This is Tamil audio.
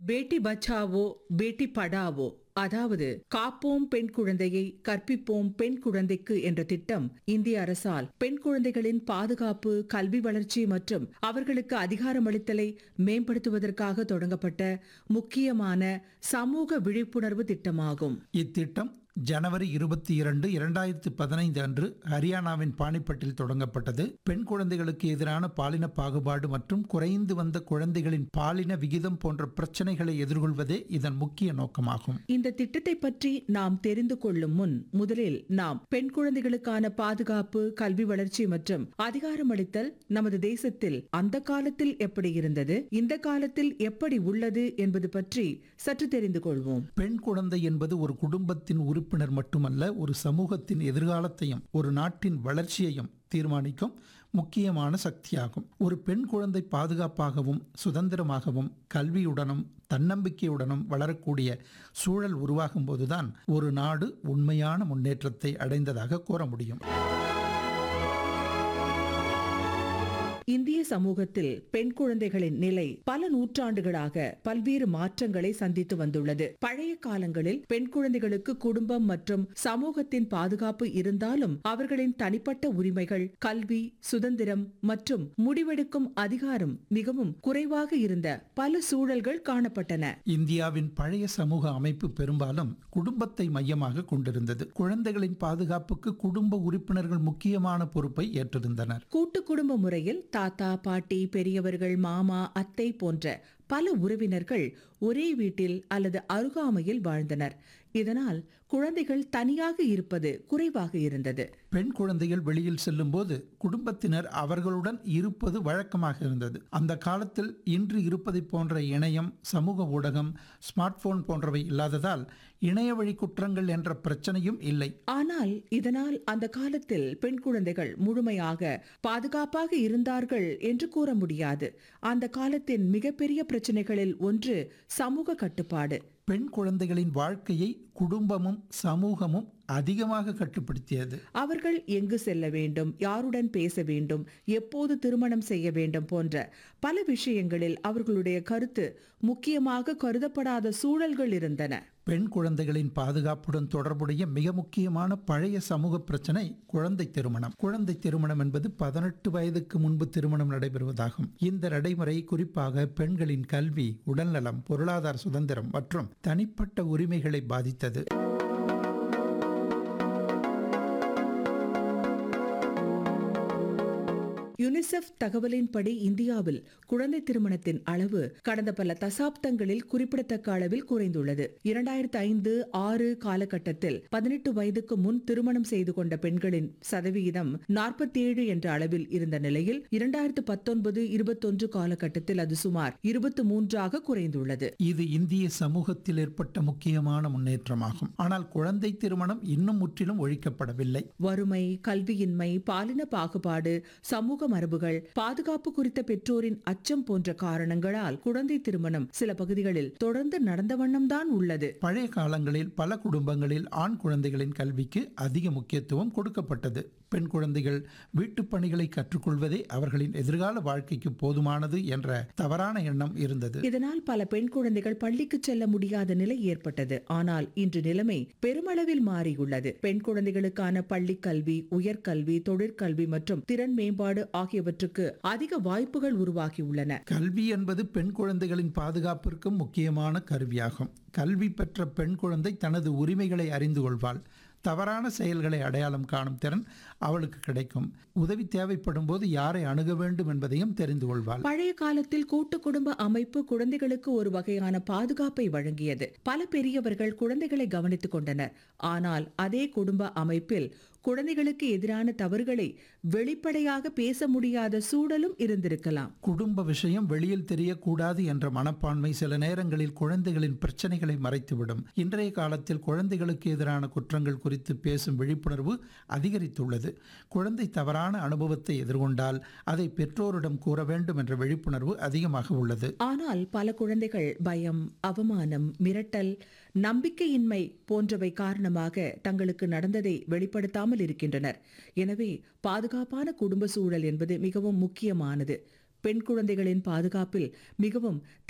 பேட்டி பச்சாவோ பேட்டி படாவோ அதாவது காப்போம் பெண் குழந்தையை கற்பிப்போம் பெண் குழந்தைக்கு என்ற திட்டம் இந்திய அரசால் பெண் குழந்தைகளின் பாதுகாப்பு கல்வி வளர்ச்சி மற்றும் அவர்களுக்கு அதிகாரமளித்தலை மேம்படுத்துவதற்காக தொடங்கப்பட்ட முக்கியமான சமூக விழிப்புணர்வு திட்டமாகும் இத்திட்டம் ஜனவரி இருபத்தி இரண்டு இரண்டாயிரத்து பதினைந்து அன்று ஹரியானாவின் பானிப்பட்டில் தொடங்கப்பட்டது பெண் குழந்தைகளுக்கு எதிரான பாலின பாகுபாடு மற்றும் குறைந்து வந்த குழந்தைகளின் பாலின விகிதம் போன்ற பிரச்சனைகளை எதிர்கொள்வதே இதன் முக்கிய நோக்கமாகும் இந்த திட்டத்தை பற்றி நாம் தெரிந்து கொள்ளும் முன் முதலில் நாம் பெண் குழந்தைகளுக்கான பாதுகாப்பு கல்வி வளர்ச்சி மற்றும் அதிகாரமளித்தல் நமது தேசத்தில் அந்த காலத்தில் எப்படி இருந்தது இந்த காலத்தில் எப்படி உள்ளது என்பது பற்றி சற்று தெரிந்து கொள்வோம் பெண் குழந்தை என்பது ஒரு குடும்பத்தின் உறுப்பினர் மட்டுமல்ல ஒரு சமூகத்தின் எதிர்காலத்தையும் ஒரு நாட்டின் வளர்ச்சியையும் தீர்மானிக்கும் முக்கியமான சக்தியாகும் ஒரு பெண் குழந்தை பாதுகாப்பாகவும் சுதந்திரமாகவும் கல்வியுடனும் தன்னம்பிக்கையுடனும் வளரக்கூடிய சூழல் உருவாகும் போதுதான் ஒரு நாடு உண்மையான முன்னேற்றத்தை அடைந்ததாக கூற முடியும் இந்திய சமூகத்தில் பெண் குழந்தைகளின் நிலை பல நூற்றாண்டுகளாக பல்வேறு மாற்றங்களை சந்தித்து வந்துள்ளது பழைய காலங்களில் பெண் குழந்தைகளுக்கு குடும்பம் மற்றும் சமூகத்தின் பாதுகாப்பு இருந்தாலும் அவர்களின் தனிப்பட்ட உரிமைகள் கல்வி சுதந்திரம் மற்றும் முடிவெடுக்கும் அதிகாரம் மிகவும் குறைவாக இருந்த பல சூழல்கள் காணப்பட்டன இந்தியாவின் பழைய சமூக அமைப்பு பெரும்பாலும் குடும்பத்தை மையமாக கொண்டிருந்தது குழந்தைகளின் பாதுகாப்புக்கு குடும்ப உறுப்பினர்கள் முக்கியமான பொறுப்பை ஏற்றிருந்தனர் கூட்டு குடும்ப முறையில் தாத்தா பாட்டி பெரியவர்கள் மாமா அத்தை போன்ற பல உறவினர்கள் ஒரே வீட்டில் அல்லது அருகாமையில் வாழ்ந்தனர் இதனால் குழந்தைகள் தனியாக இருப்பது குறைவாக இருந்தது பெண் குழந்தைகள் வெளியில் செல்லும்போது குடும்பத்தினர் அவர்களுடன் இருப்பது வழக்கமாக இருந்தது அந்த காலத்தில் இன்று இருப்பதை போன்ற இணையம் சமூக ஊடகம் ஸ்மார்ட் போன் போன்றவை இல்லாததால் இணைய வழி குற்றங்கள் என்ற பிரச்சனையும் இல்லை ஆனால் இதனால் அந்த காலத்தில் பெண் குழந்தைகள் முழுமையாக பாதுகாப்பாக இருந்தார்கள் என்று கூற முடியாது அந்த காலத்தின் மிகப்பெரிய பிரச்சனைகளில் ஒன்று சமூக கட்டுப்பாடு பெண் குழந்தைகளின் வாழ்க்கையை குடும்பமும் சமூகமும் அதிகமாக கட்டுப்படுத்தியது அவர்கள் எங்கு செல்ல வேண்டும் யாருடன் பேச வேண்டும் எப்போது திருமணம் செய்ய வேண்டும் போன்ற பல விஷயங்களில் அவர்களுடைய கருத்து முக்கியமாக கருதப்படாத சூழல்கள் இருந்தன பெண் குழந்தைகளின் பாதுகாப்புடன் தொடர்புடைய மிக முக்கியமான பழைய சமூக பிரச்சனை குழந்தை திருமணம் குழந்தை திருமணம் என்பது பதினெட்டு வயதுக்கு முன்பு திருமணம் நடைபெறுவதாகும் இந்த நடைமுறை குறிப்பாக பெண்களின் கல்வி உடல்நலம் பொருளாதார சுதந்திரம் மற்றும் தனிப்பட்ட உரிமைகளை பாதித்தது யுனிசெஃப் தகவலின்படி இந்தியாவில் குழந்தை திருமணத்தின் அளவு கடந்த பல தசாப்தங்களில் குறிப்பிடத்தக்க அளவில் குறைந்துள்ளது இரண்டாயிரத்தி ஐந்து ஆறு காலகட்டத்தில் பதினெட்டு வயதுக்கு முன் திருமணம் செய்து கொண்ட பெண்களின் சதவிகிதம் நாற்பத்தி ஏழு என்ற அளவில் இருந்த நிலையில் இரண்டாயிரத்து பத்தொன்பது இருபத்தொன்று காலகட்டத்தில் அது சுமார் இருபத்தி மூன்றாக குறைந்துள்ளது இது இந்திய சமூகத்தில் ஏற்பட்ட முக்கியமான முன்னேற்றமாகும் ஆனால் குழந்தை திருமணம் இன்னும் முற்றிலும் ஒழிக்கப்படவில்லை வறுமை கல்வியின்மை பாலின பாகுபாடு சமூக மரபுகள் பாதுகாப்பு குறித்த பெற்றோரின் அச்சம் போன்ற காரணங்களால் குழந்தை திருமணம் சில பகுதிகளில் தொடர்ந்து நடந்த வண்ணம்தான் உள்ளது பழைய காலங்களில் பல குடும்பங்களில் ஆண் குழந்தைகளின் கல்விக்கு அதிக முக்கியத்துவம் கொடுக்கப்பட்டது பெண் குழந்தைகள் வீட்டுப் பணிகளை கற்றுக்கொள்வதே அவர்களின் எதிர்கால வாழ்க்கைக்கு போதுமானது என்ற தவறான எண்ணம் இருந்தது இதனால் பல பெண் குழந்தைகள் பள்ளிக்கு செல்ல முடியாத நிலை ஏற்பட்டது ஆனால் இன்று நிலைமை பெருமளவில் மாறியுள்ளது பெண் குழந்தைகளுக்கான பள்ளி கல்வி உயர்கல்வி தொழிற்கல்வி மற்றும் திறன் மேம்பாடு ஆகியவற்றுக்கு அதிக வாய்ப்புகள் உருவாகியுள்ளன கல்வி என்பது பெண் குழந்தைகளின் பாதுகாப்பிற்கும் முக்கியமான கருவியாகும் கல்வி பெற்ற பெண் குழந்தை தனது உரிமைகளை அறிந்து கொள்வாள் தவறான செயல்களை அடையாளம் காணும் திறன் அவளுக்கு கிடைக்கும் உதவி தேவைப்படும் போது யாரை அணுக வேண்டும் என்பதையும் தெரிந்து கொள்வாள் பழைய காலத்தில் கூட்டு குடும்ப அமைப்பு குழந்தைகளுக்கு ஒரு வகையான பாதுகாப்பை வழங்கியது பல பெரியவர்கள் குழந்தைகளை கவனித்துக் கொண்டனர் ஆனால் அதே குடும்ப அமைப்பில் குழந்தைகளுக்கு எதிரான தவறுகளை வெளிப்படையாக பேச முடியாத சூழலும் இருந்திருக்கலாம் குடும்ப விஷயம் வெளியில் தெரியக்கூடாது என்ற மனப்பான்மை சில நேரங்களில் குழந்தைகளின் பிரச்சனைகளை மறைத்துவிடும் இன்றைய காலத்தில் குழந்தைகளுக்கு எதிரான குற்றங்கள் குறித்து பேசும் விழிப்புணர்வு அதிகரித்துள்ளது குழந்தை தவறான அனுபவத்தை எதிர்கொண்டால் அதை பெற்றோரிடம் கூற வேண்டும் என்ற விழிப்புணர்வு அதிகமாக உள்ளது ஆனால் பல குழந்தைகள் பயம் அவமானம் மிரட்டல் நம்பிக்கையின்மை போன்றவை காரணமாக தங்களுக்கு நடந்ததை வெளிப்படுத்தாமல் இருக்கின்றனர் எனவே பாதுகாப்பான குடும்ப சூழல் என்பது மிகவும் முக்கியமானது பெண் குழந்தைகளின் பாதுகாப்பில் மிகவும்